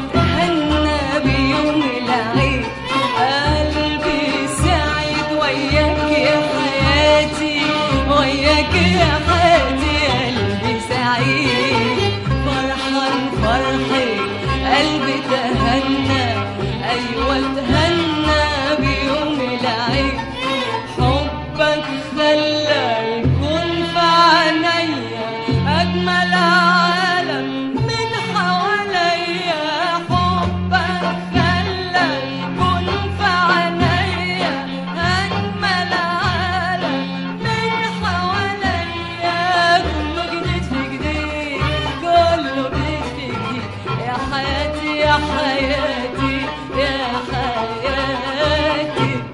واتهنى بيوم العيد قلبي سعيد وياك يا حياتي وياك يا حياتي قلبي سعيد فرحان فرحي قلبي تهنى ايوه تهنى بيوم العيد حبك خلى الكون في عينيا اجمل عالم من حواليا حبك خلى الكون في عينيا اجمل عالم من حواليا كله جديد في جديد كله جديد في جديد يا حياتي يا حياتي يا حياتي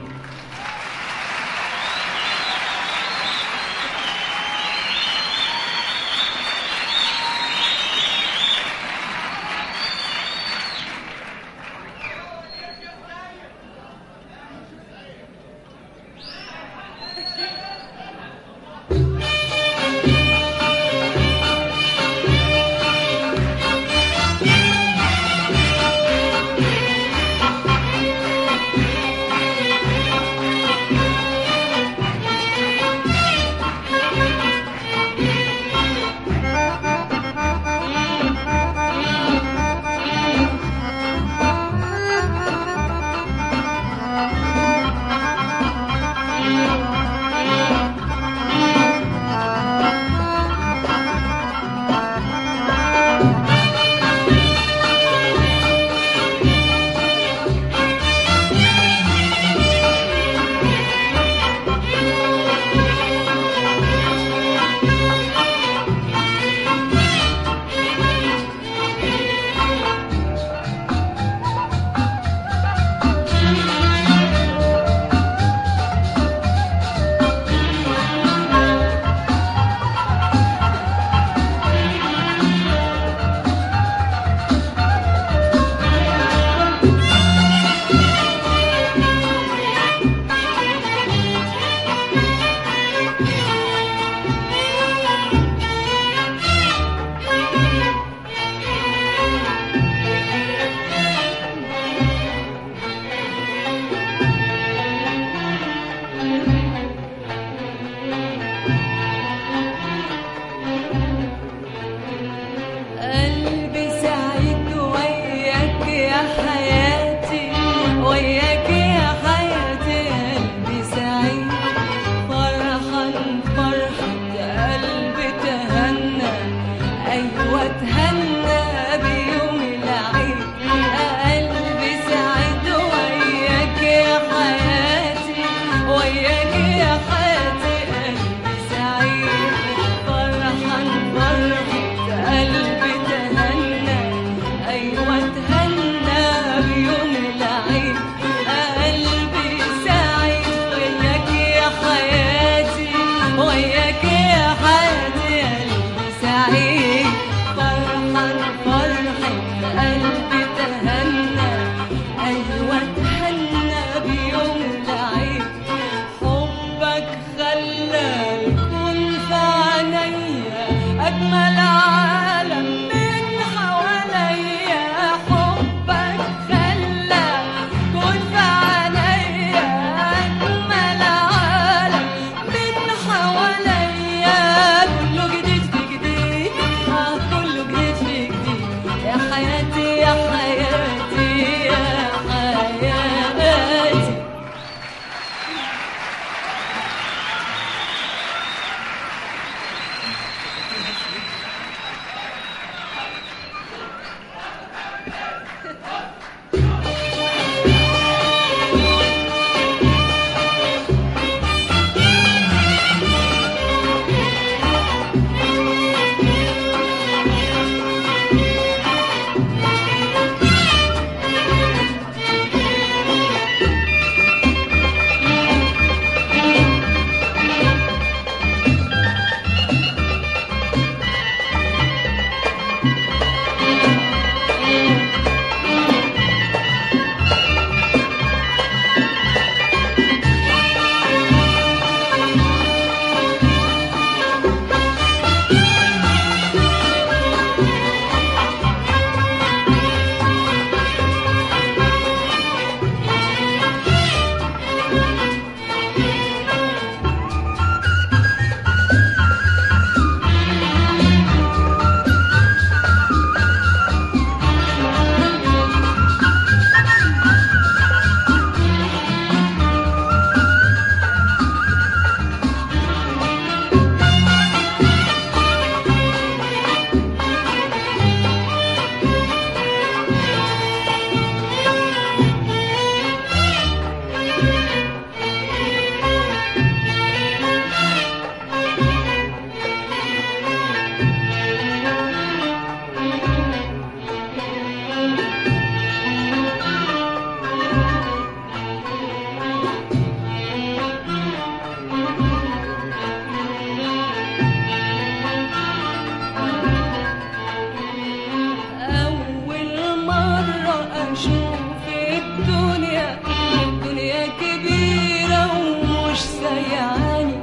أشوف الدنيا الدنيا كبيرة ومش سيعاني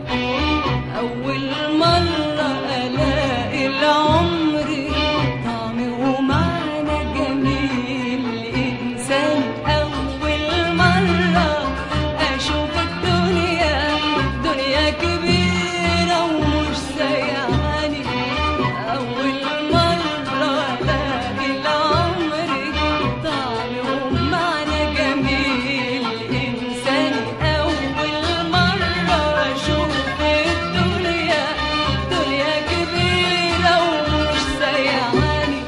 أول مرة ألاقي العمر طعم ومعنى جميل الإنسان أول مرة أشوف الدنيا دنيا كبيرة ومش سيعاني أول مرة ألاقي العمر طعم ومعنى جميل إنسان أول مرة أشوف الدنيا دنيا كبيرة ومش سيعاني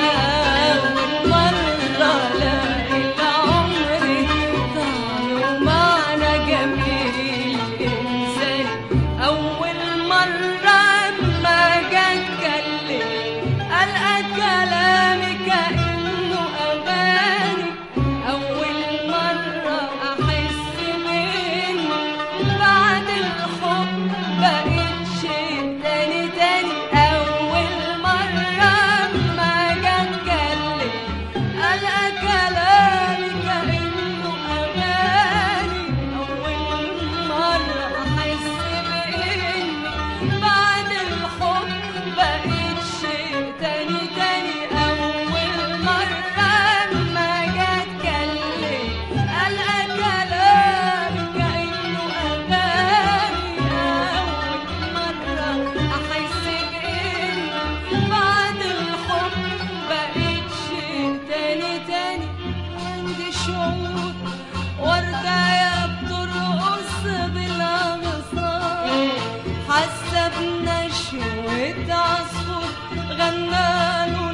أول مرة ألاقي العمر طعم ومعنى جميل إنسان أول مرة أما أجي أتكلم ألقى كلامي كأنه أغاني أول مرة أحس بإني بعد الحب بقيت شيء تاني تاني أول مرة أما أجي أتكلم ألقى كلامي كأنه أغاني أول مرة أحس بإني بعد الحب بقيت شيء تاني تاني أول مرة أما أجي أتكلم ألقى كلامي كأنه أغاني أول مرة أحس بإني بعد الحب بقيت شيء تاني تاني عندي شعور وردة يا بترقص بالأغصان حاسة بنشوة عصفور غناله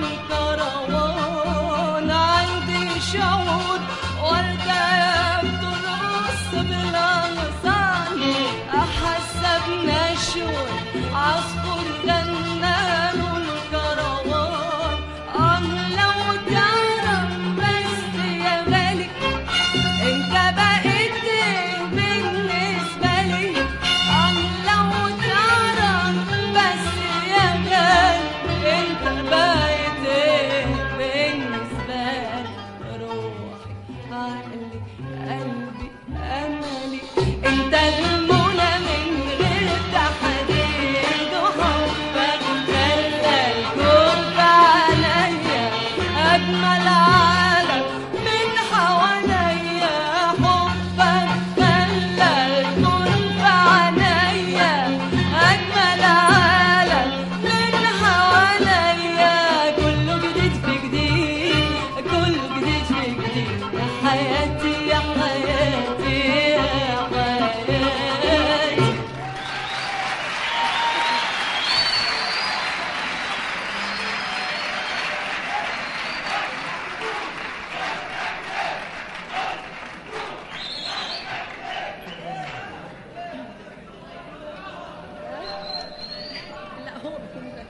الكروان عندي شعور وردة يا بترقص بالأغصان حاسة بنشوة عصفور غناله الكروان آه لو تعرف بس يا غالي انت بقيت بالنسبة لي اه لو تعرف بس يا غالي انت بقيت بالنسبة لي روحي عقلي قلبي املي انت المنى من غير تحديد وحبك خلى الكون في عليا اجمل عالم من حواليا حبك خلى الكون في عليا اجمل عالم من حواليا كله جديد في جديد كله جديد في جديد يا حياتي يا حياتي يا حياتي لا هو بيكون ده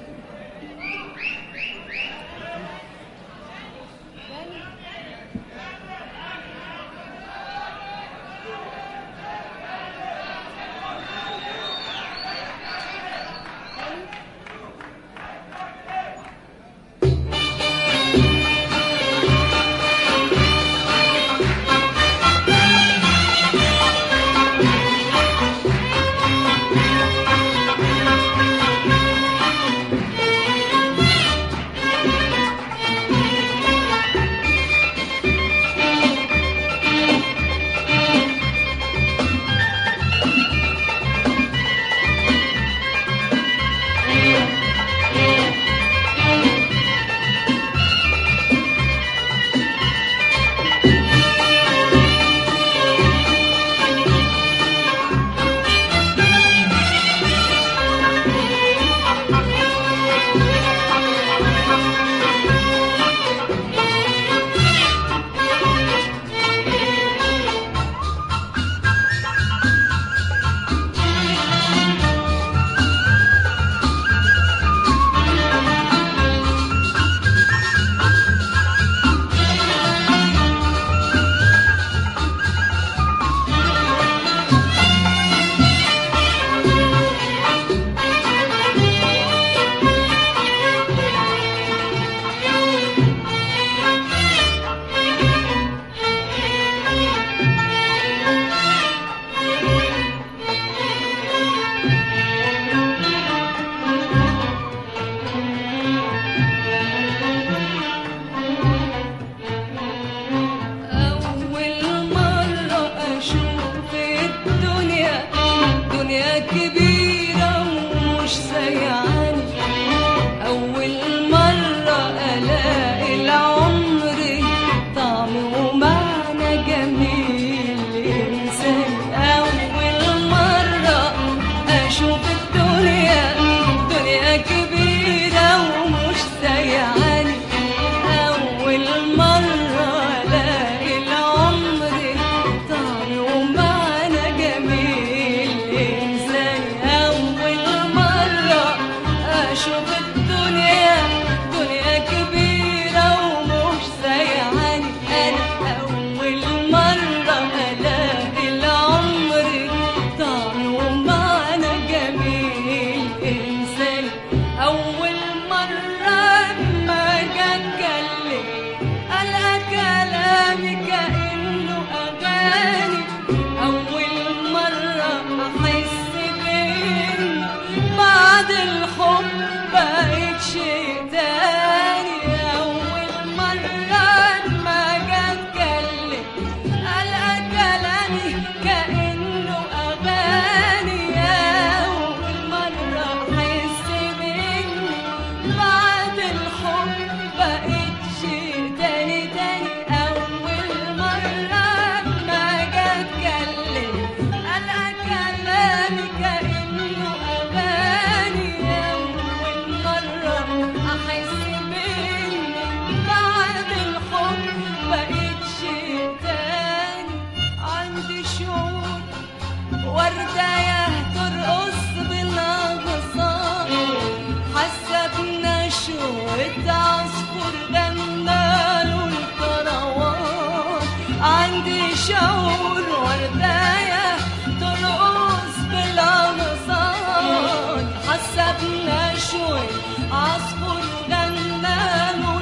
جميل إنسان أول مرة أشوف الدنيا دنيا كبيرة ومش سيعاني أول مرة ألاقي العمر طعم ومعنى جميل إنسان أول مرة أشوف الدنيا دنيا كبيرة ومش سيعاني أنا أول مرة ألاقي العمر طعم ومعنى جميل إنسان أول مرة ما جا أتكلم ألقى كلامي كأنه أغاني أول مرة أحس بإني بعد الحب بقيت شيء تاني أول مرة ما جا أتكلم ألقى كلامي كأنه أغاني أول مرة أحس بإني بعد الحب بقيت شيء تاني تاني أول مرة ما جا أتكلم ألقى كلامي كأنه أغاني أول مرة أحس بإني بعد الحب بقيت شيء تاني عندي شعور وردة ترقص بالأغصان حاسة بنشوة عصفور غناله الكروان عندي شعور وردة ترقص بالأغصان حاسة بنشوة عصفور غناله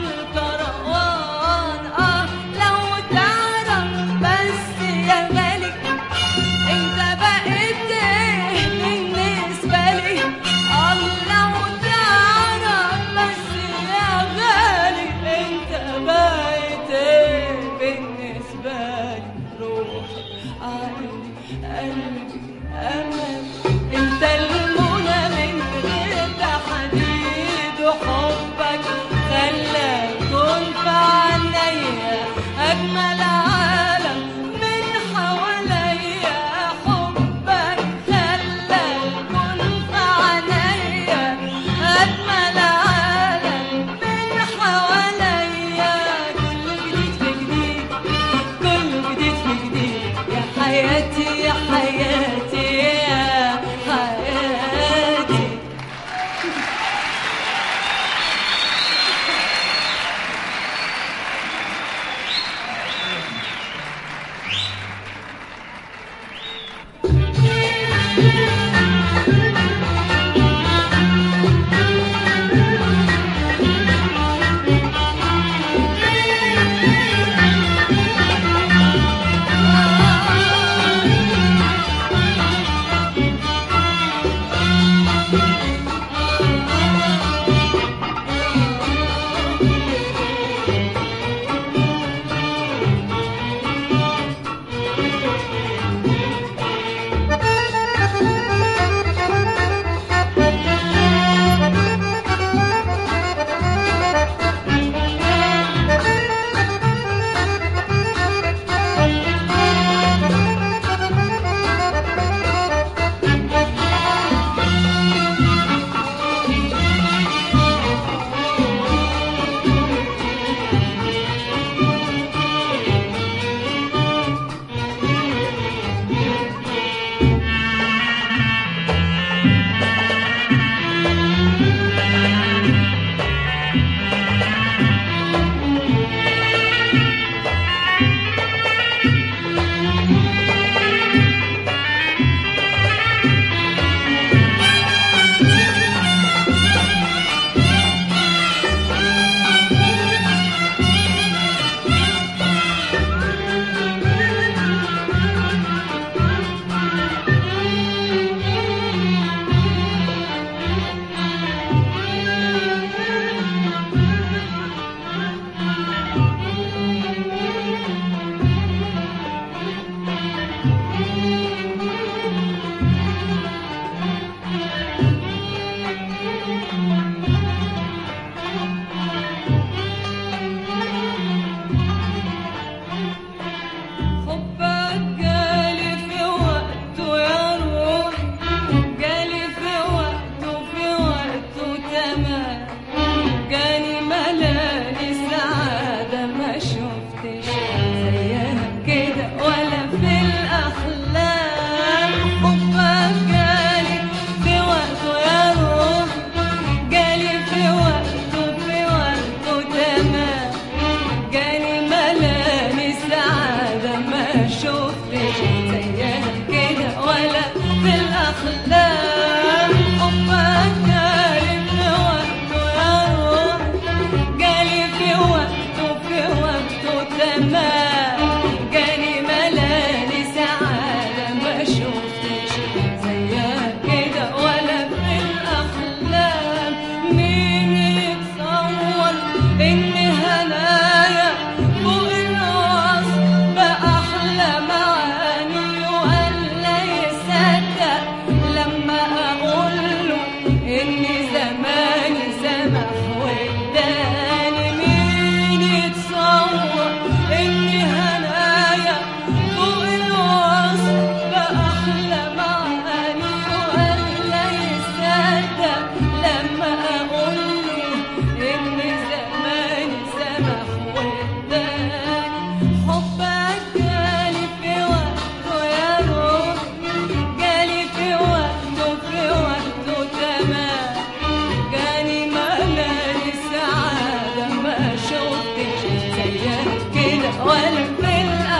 الكروان آه لو تعرف بس يا ملك انت بقيت ايه بالنسبة لي الله وتعرف بس يا غالي انت بقيت ايه بالنسبة لي روحي عقلي قلبي امل انت المنى من غير تحديد وحبك خلى كن في عينيا اجمل عالم من حواليا حبك خلى الكون في عينيا اجمل عالم من حواليا كل جديد في جديد كل جديد في جديد يا حياتي يا حياتي يا حياتي شفتش زيها كده ولا في الأحلام حبك جالي في وقته يا روح جالي في وقته في وقته تمام جالي ملاني سعادة ما شفتش زيها كده ولا في الأحلام مين يتصور إن هنايا فوق الوصف بأحلى معاني ولا يصدق لما أقول له إن زماني سمح واداني مين يتصور إن هنايا فوق الوصف بأحلى معاني ولا يصدق لما أقول له إن زماني سمح واداني حبك جالي في وقته يا روح جالي في وقته في وقته تمام جاني ملاني سعادة ما شفتش زيها كده ولا في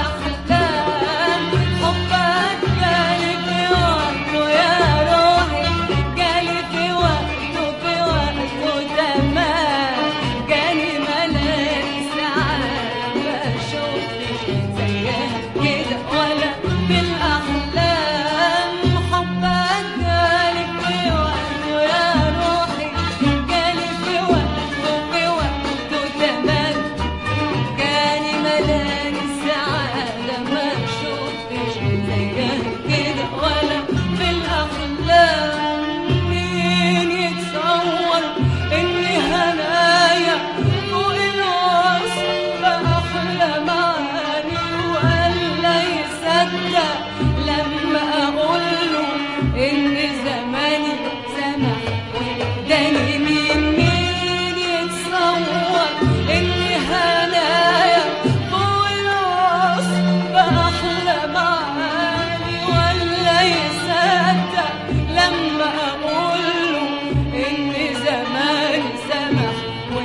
الأحلام حبك جالي في وقته يا روحي جالي في وقته في وقته تمام جاني ملاني سعادة ما شفتش زيها كده ولا في الأحلام حبك جالي في وقته يا روحي جالي في وقته في وقته تمام جاني ملاني سعادة ما شفتش زيها كده ولا في الأحلام مين يتصور إني هنايا فوق الوصف بأحلى معاني ولا يصدق لما أقول له إن زماني سمح واداني مين مين يتصور إني هنايا فوق الوصف بأحلى معاني ولا يصدق لما أقول له إن زماني سمح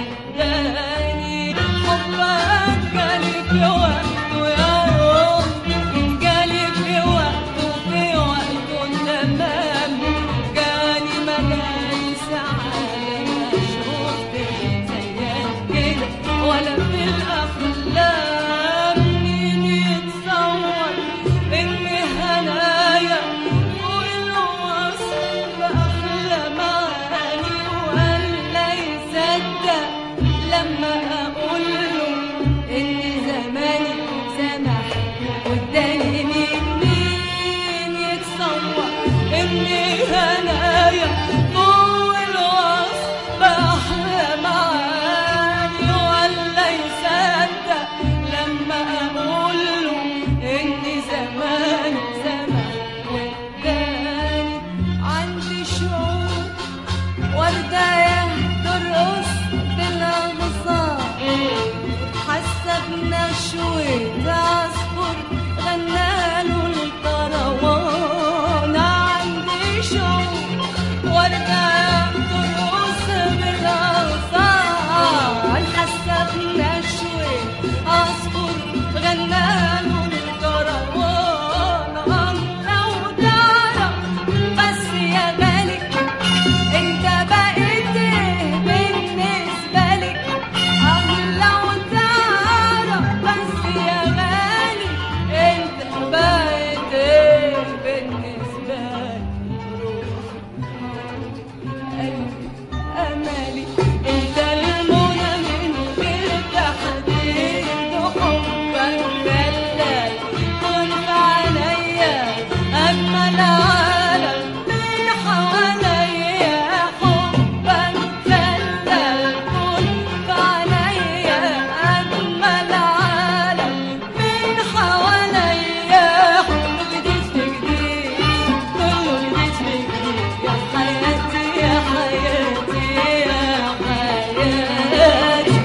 واداني حبك جالي في وقته يا روح جالي في وقته في وقته تمام جاني ملاني سعادة ما شفتش زيها كده ولا في الأحلام مين يتصور إني هنايا فوق الوصف بأحلى معاني ولا يصدق لما أقول له إن زماني سمح واداني مين مين يتصور إني هنايا فوق الوصف بأحلى معاني ولا يصدق لما أقول له إن زماني سمح واداني عندي شعور وردة ترقص بالأغصان حاسة بنشوة عصفور غناله الكروان عندي شوق وردة ترقص بالأغصان حاسة بنشوة عصفور غناله الكروان لو تعرف بس يا غالي انت بقيت ايه بالنسبة لي اه لو تعرف بس يا غالي انت بقيت ايه بالنسبة لي امالي انت المنى من غير تحديد حبك دلال كن في عينيا اجمل عالم من حواليا حبك دلال كن في عينيا اجمل عالم من حواليا كله جديد في جديد كله جديد في جديد يا حياتي يا حياتي يا حياتي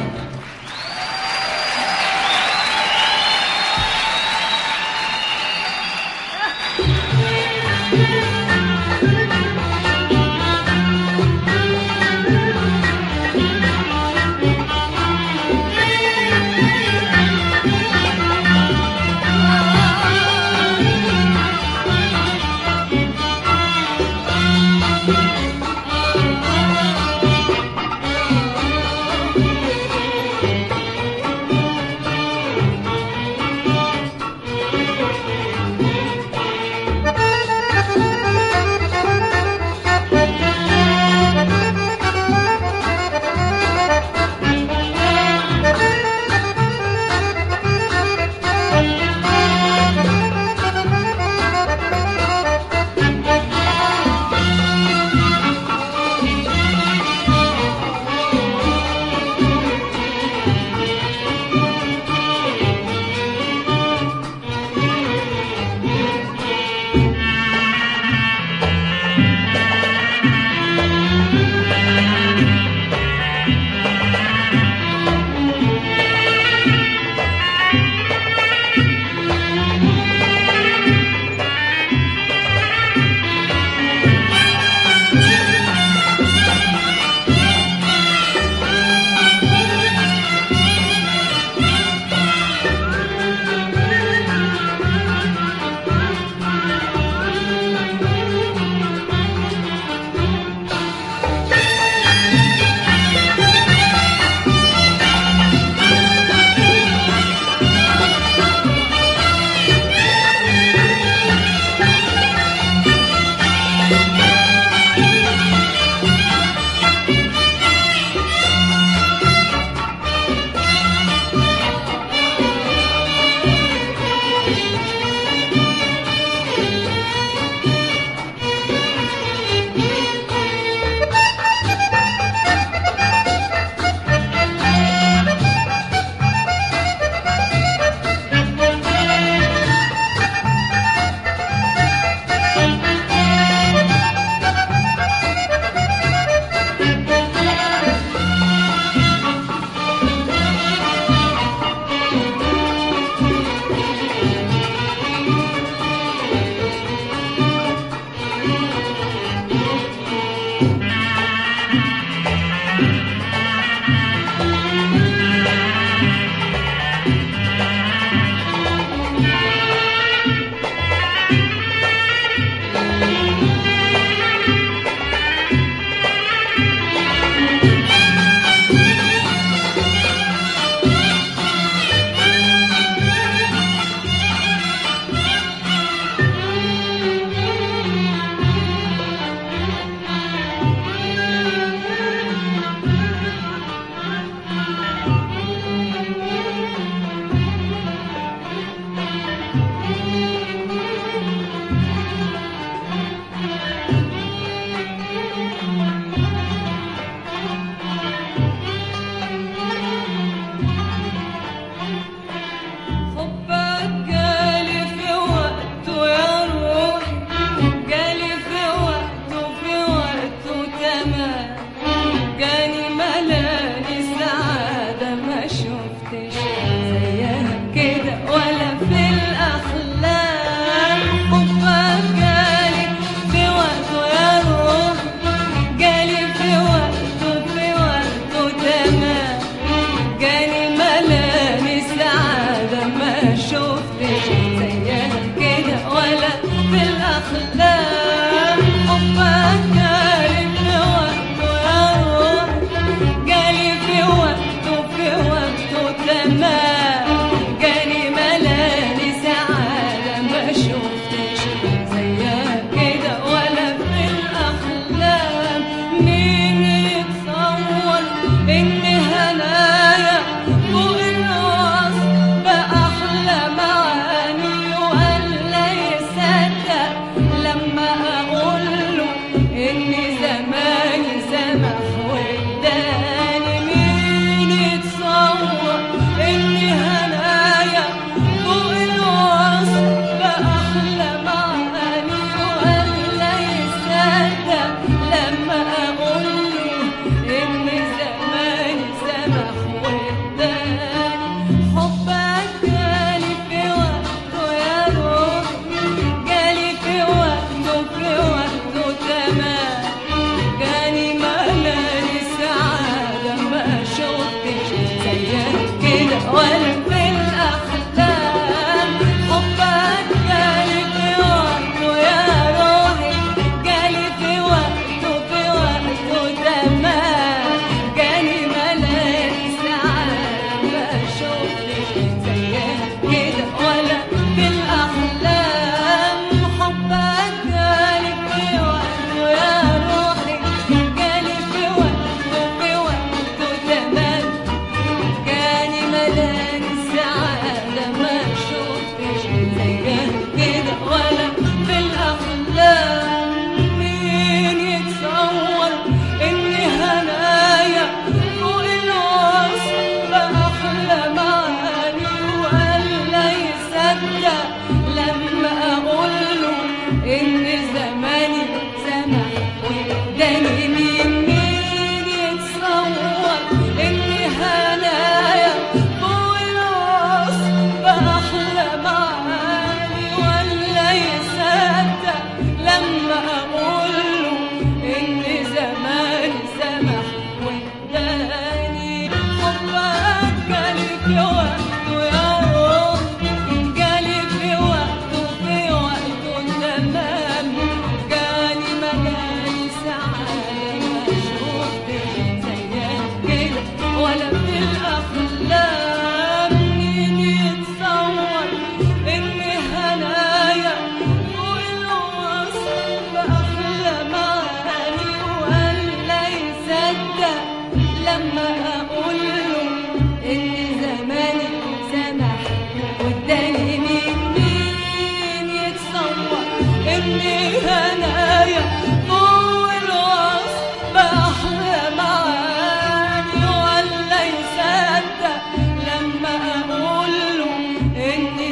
Thank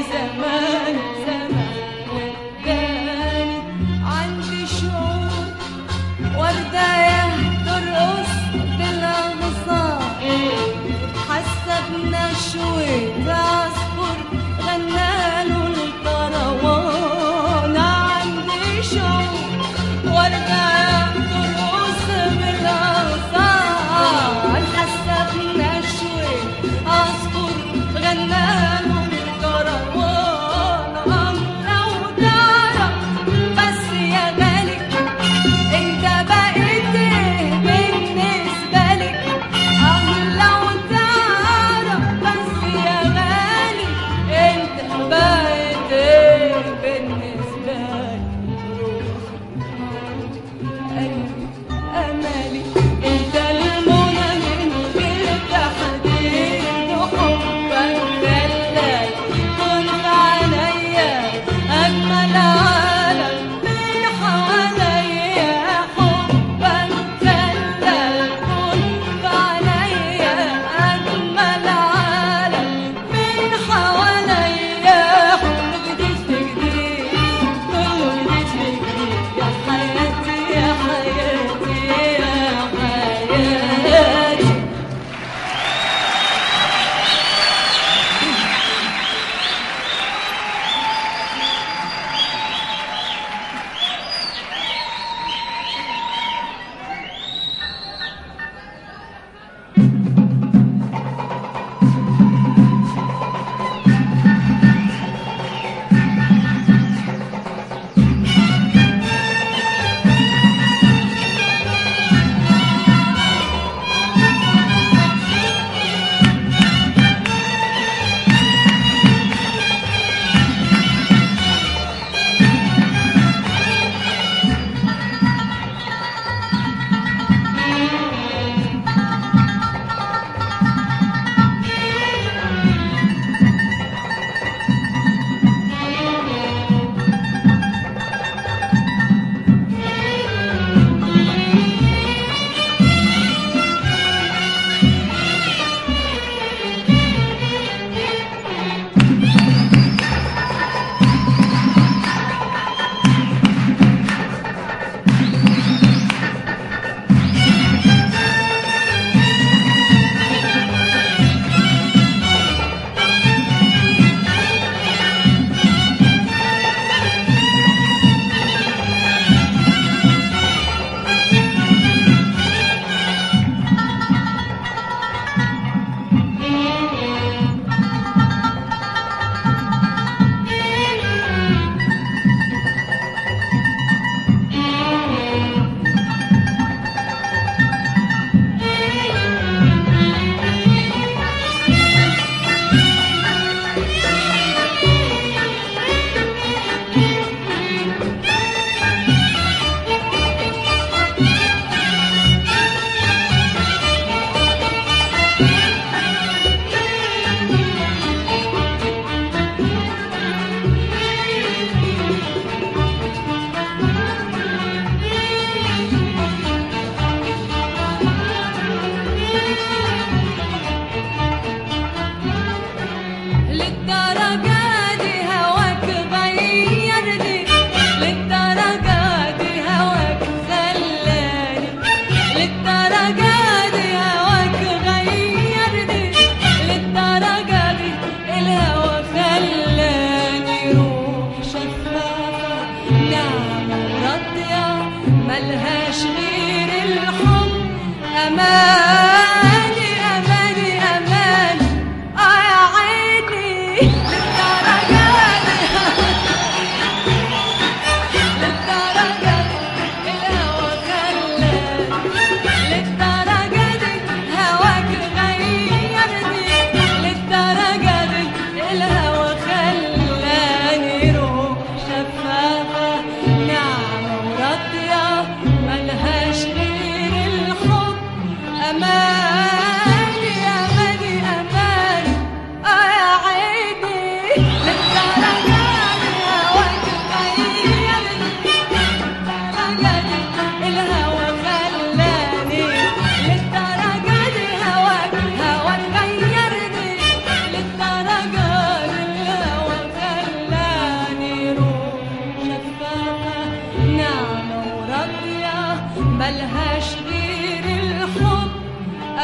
زمان زمان وداني عندي شعور وردة ترقص بالأغصان حاسة بنشوة عصفور غناله الكروان عندي شعور وردة ترقص بالأغصان حاسة بنشوة عصفور غناله الكروان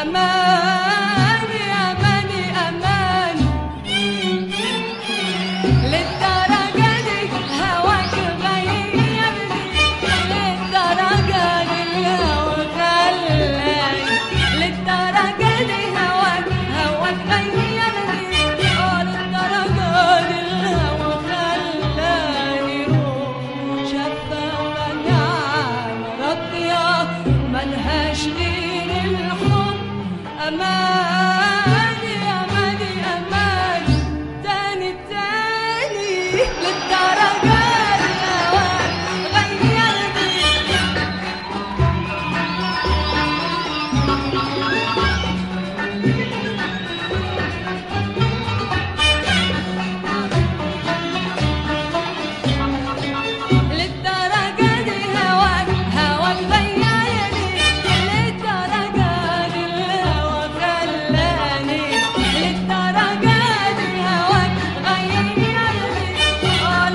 أماني أماني أماني للدرجة دي هواك غيرني للدرجة دي الهوا خلاني للدرجة دي هواك هواك غيرني اه للدرجة دي الهوا خلاني روح شفافة ناعمة راضية ملهاش غير الحب أماني أماني أماني تاني تاني للدرجة دي هواك غيرني للدرجة دي هواك هواك غيرني للدرجة دي الهوا خلاني للدرجة دي هواك غيرني اه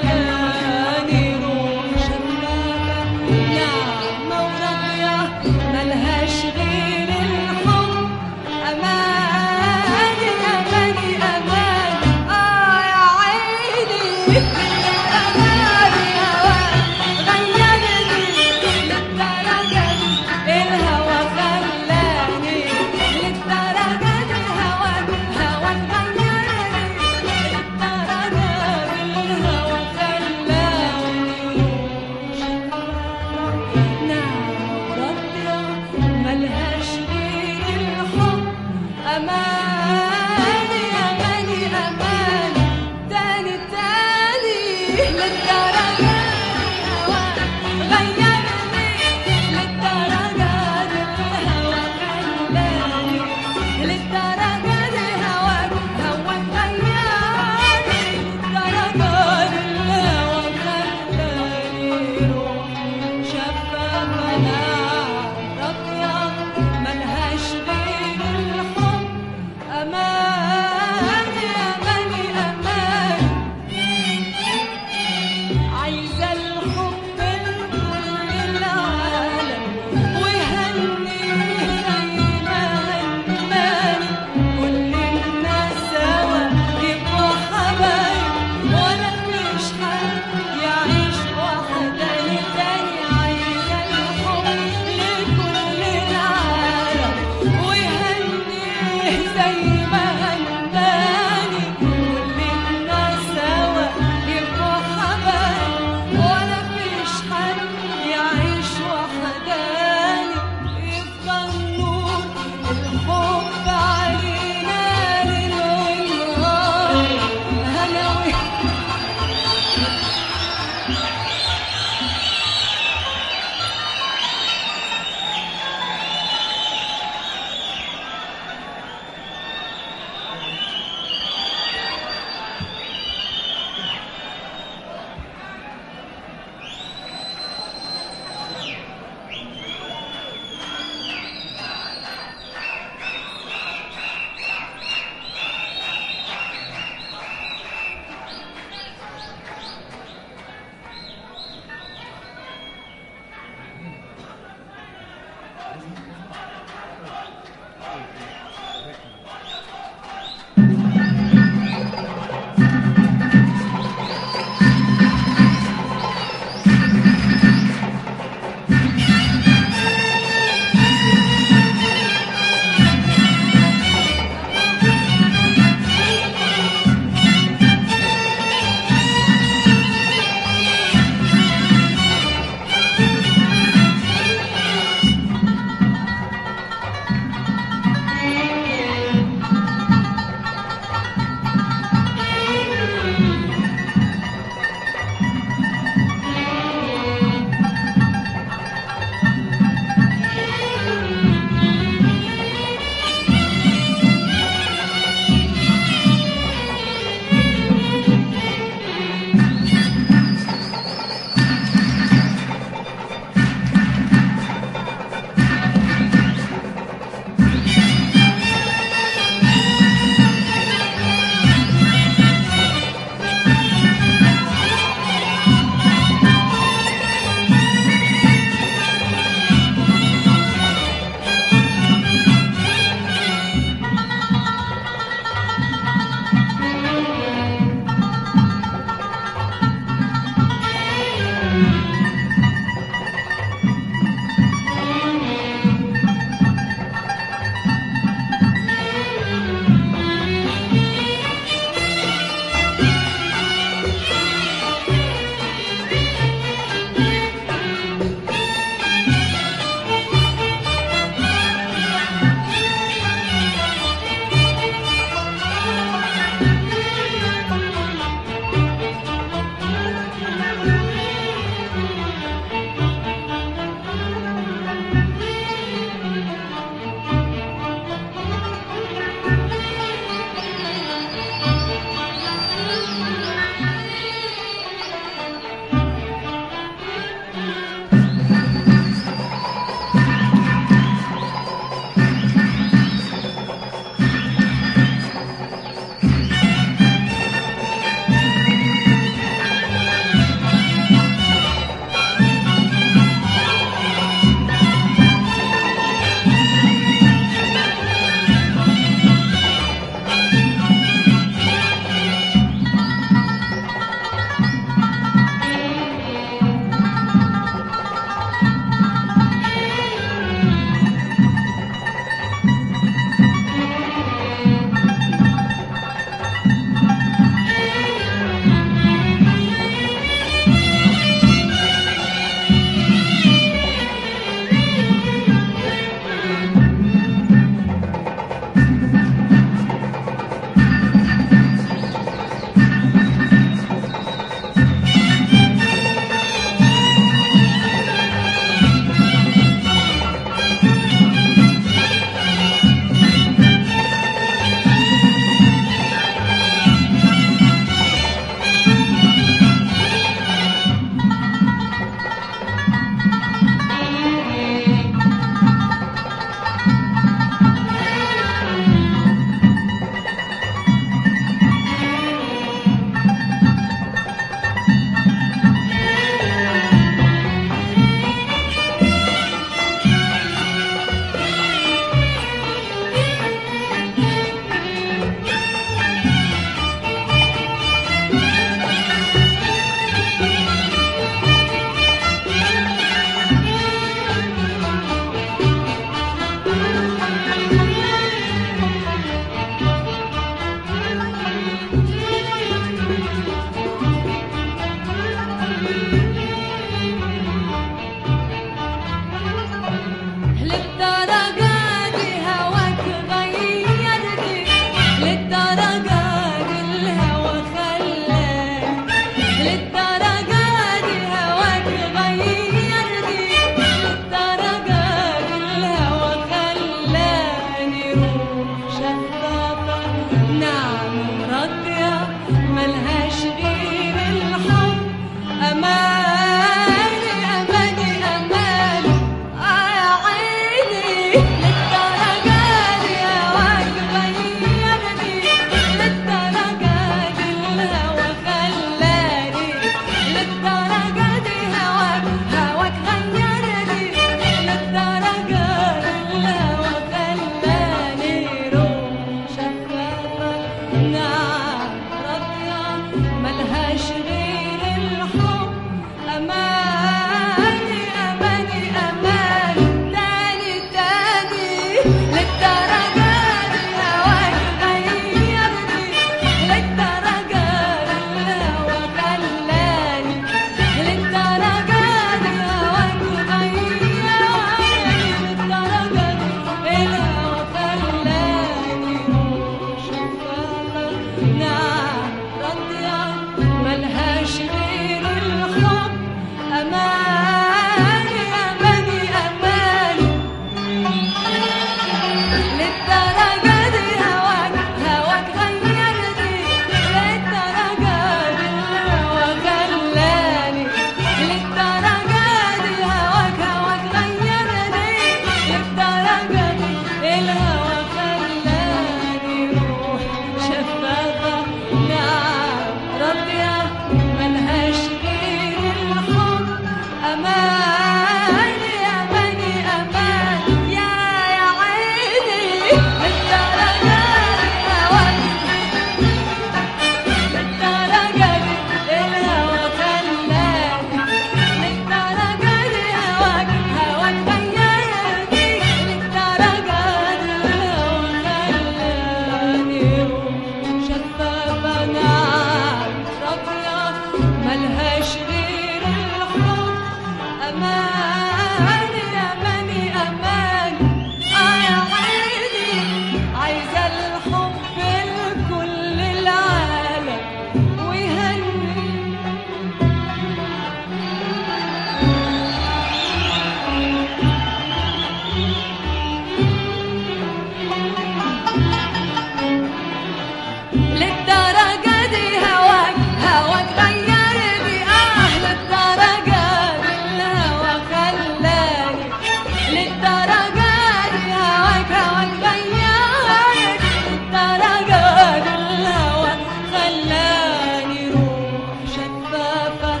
درجات هواك هواك غيرت درجات الهوى خلاني روح شفافة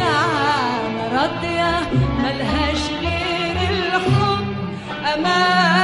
نعم راضية ملهاش غير الحب أمان